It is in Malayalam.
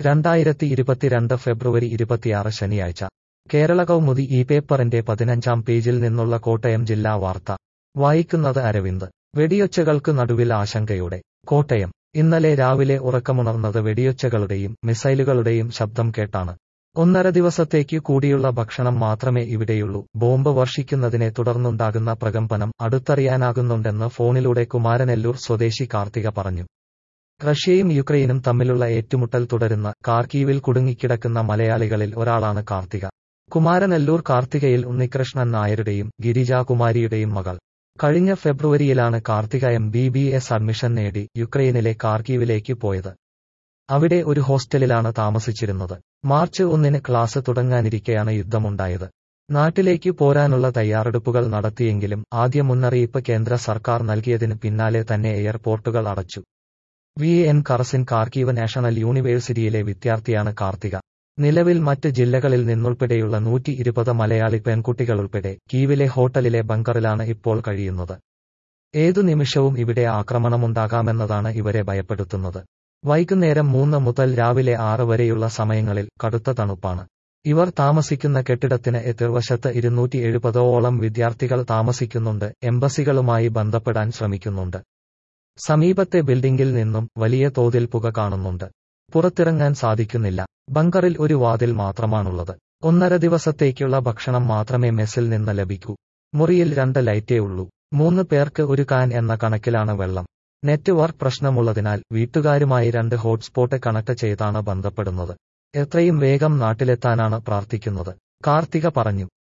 രണ്ടായിരത്തി ഇരുപത്തിരണ്ട് ഫെബ്രുവരി ഇരുപത്തിയാറ് ശനിയാഴ്ച കേരള കൗമുദി ഈ പേപ്പറിന്റെ പതിനഞ്ചാം പേജിൽ നിന്നുള്ള കോട്ടയം ജില്ലാ വാർത്ത വായിക്കുന്നത് അരവിന്ദ് വെടിയൊച്ചകൾക്ക് നടുവിൽ ആശങ്കയോടെ കോട്ടയം ഇന്നലെ രാവിലെ ഉറക്കമുണർന്നത് വെടിയൊച്ചകളുടെയും മിസൈലുകളുടെയും ശബ്ദം കേട്ടാണ് ഒന്നര ദിവസത്തേക്കു കൂടിയുള്ള ഭക്ഷണം മാത്രമേ ഇവിടെയുള്ളൂ ബോംബ് വർഷിക്കുന്നതിനെ തുടർന്നുണ്ടാകുന്ന പ്രകമ്പനം അടുത്തറിയാനാകുന്നുണ്ടെന്ന് ഫോണിലൂടെ കുമാരനെല്ലൂർ സ്വദേശി കാർത്തിക പറഞ്ഞു റഷ്യയും യുക്രൈനും തമ്മിലുള്ള ഏറ്റുമുട്ടൽ തുടരുന്ന കാർക്കീവിൽ കുടുങ്ങിക്കിടക്കുന്ന മലയാളികളിൽ ഒരാളാണ് കാർത്തിക കുമാരനെല്ലൂർ കാർത്തികയിൽ ഉണ്ണികൃഷ്ണൻ നായരുടെയും ഗിരിജാകുമാരിയുടെയും മകൾ കഴിഞ്ഞ ഫെബ്രുവരിയിലാണ് Karthika M B B S admission നേടി യുക്രൈനിലെ കാർക്കീവിലേക്ക് പോയത് അവിടെ ഒരു ഹോസ്റ്റലിലാണ് താമസിച്ചിരുന്നത് മാർച്ച് ഒന്നിന് ക്ലാസ് തുടങ്ങാനിരിക്കെയാണ് യുദ്ധമുണ്ടായത് നാട്ടിലേക്ക് പോരാനുള്ള തയ്യാറെടുപ്പുകൾ നടത്തിയെങ്കിലും ആദ്യ മുന്നറിയിപ്പ് കേന്ദ്ര സർക്കാർ നൽകിയതിന് പിന്നാലെ തന്നെ എയർപോർട്ടുകൾ അടച്ചു V N Karazin Kharkiv national യൂണിവേഴ്സിറ്റിയിലെ വിദ്യാർത്ഥിയാണ് കാർത്തിക നിലവിൽ മറ്റ് ജില്ലകളിൽ നിന്നുൾപ്പെടെയുള്ള നൂറ്റി ഇരുപത് മലയാളി പെൺകുട്ടികളുൾപ്പെടെ കീവിലെ ഹോട്ടലിലെ ബങ്കറിലാണ് ഇപ്പോൾ കഴിയുന്നത് ഏതു നിമിഷവും ഇവിടെ ആക്രമണമുണ്ടാകാമെന്നതാണ് ഇവരെ ഭയപ്പെടുത്തുന്നത് വൈകുന്നേരം മൂന്ന് മുതൽ രാവിലെ ആറ് വരെയുള്ള സമയങ്ങളിൽ കടുത്ത തണുപ്പാണ് ഇവർ താമസിക്കുന്ന കെട്ടിടത്തിന് എതിർവശത്ത് ഇരുന്നൂറ്റി എഴുപതോളം വിദ്യാർത്ഥികൾ താമസിക്കുന്നുണ്ട് എംബസികളുമായി ബന്ധപ്പെടാൻ ശ്രമിക്കുന്നുണ്ട് സമീപത്തെ ബിൽഡിംഗിൽ നിന്നും വലിയ തോതിൽ പുക കാണുന്നുണ്ട് പുറത്തിറങ്ങാൻ സാധിക്കുന്നില്ല ബങ്കറിൽ ഒരു വാതിൽ മാത്രമാണുള്ളത് ഒന്നര ദിവസത്തേക്കുള്ള ഭക്ഷണം മാത്രമേ മെസ്സിൽ നിന്ന് ലഭിക്കൂ മുറിയിൽ രണ്ട് ലൈറ്റേ ഉള്ളൂ മൂന്ന് പേർക്ക് ഒരു കാൻ എന്ന കണക്കിലാണ് വെള്ളം നെറ്റ്വർക്ക് പ്രശ്നമുള്ളതിനാൽ വീട്ടുകാരുമായി രണ്ട് ഹോട്ട്സ്പോട്ട് കണക്ട് ചെയ്താണ് ബന്ധപ്പെടുന്നത് എത്രയും വേഗം നാട്ടിലെത്താനാണ് പ്രാർത്ഥിക്കുന്നത് കാർത്തിക പറഞ്ഞു